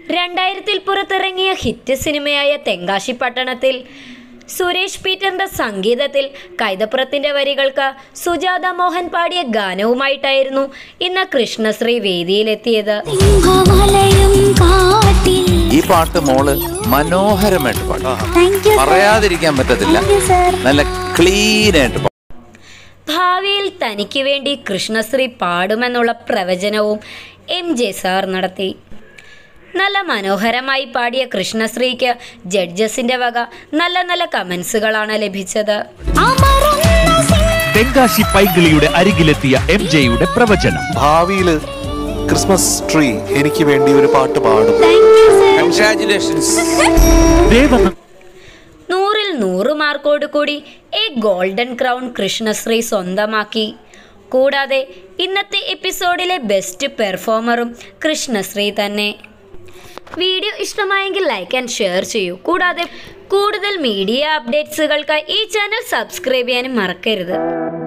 രണ്ടായിരത്തിൽ പുറത്തിറങ്ങിയ ഹിറ്റ് സിനിമയായ തെങ്കാശി പട്ടണത്തിൽ സുരേഷ് പീറ്ററിന്റെ സംഗീതത്തിൽ കൈതപ്പുറത്തിന്റെ വരികൾക്ക് സുജാത മോഹൻ പാടിയ ഗാനവുമായിട്ടായിരുന്നു ഇന്ന് കൃഷ്ണശ്രീ വേദിയിലെത്തിയത് സിംഹമലയും കാട്ടിൽ ഈ പാട്ട് മോള് മനോഹരമായിട്ട് പാടും താങ്ക് യു പറയാതിരിക്കാൻ പറ്റത്തില്ല താങ്ക് യു സർ നല്ല ക്ലീൻ ആയിട്ട് പാടും ഭാവിയിൽ തനിക്ക് വേണ്ടി കൃഷ്ണശ്രീ പാടുമെന്നുള്ള പ്രവചനവും എം ജെ സാർ നടത്തി നല്ല മനോഹരമായി പാടിയ കൃഷ്ണശ്രീക്ക് ജഡ്ജസിന്റെ വക നല്ല നല്ല കമൻസുകളാണ് ലഭിച്ചത് അമരുന്ന സിംഹ തെങ്കാശി പൈങ്കിളിയുടെ അരികിലെത്തിയ എം ജെയുടെ പ്രവചനം ഭാവിയിൽ ക്രിസ്മസ് ട്രീ എനിക്ക് വേണ്ടി ഒരു പാട്ട് പാടും thank you sir congratulations Devana നൂറിൽ നൂറ് മാർക്കോട് കൂടി എ ഗോൾഡൻ ക്രൗൺ കൃഷ്ണശ്രീ സ്വന്തമാക്കി കൂടാതെ ഇന്നത്തെ എപ്പിസോഡിലെ ബെസ്റ്റ് പെർഫോമറും കൃഷ്ണശ്രീ തന്നെ വീഡിയോ ഇഷ്ടമായെങ്കിൽ ലൈക്ക് ആൻഡ് ഷെയർ ചെയ്യൂ കൂടാതെ കൂടുതൽ മീഡിയ അപ്ഡേറ്റ്സുകൾക്കായി ഈ ചാനൽ സബ്സ്ക്രൈബ് ചെയ്യാനും മറക്കരുത്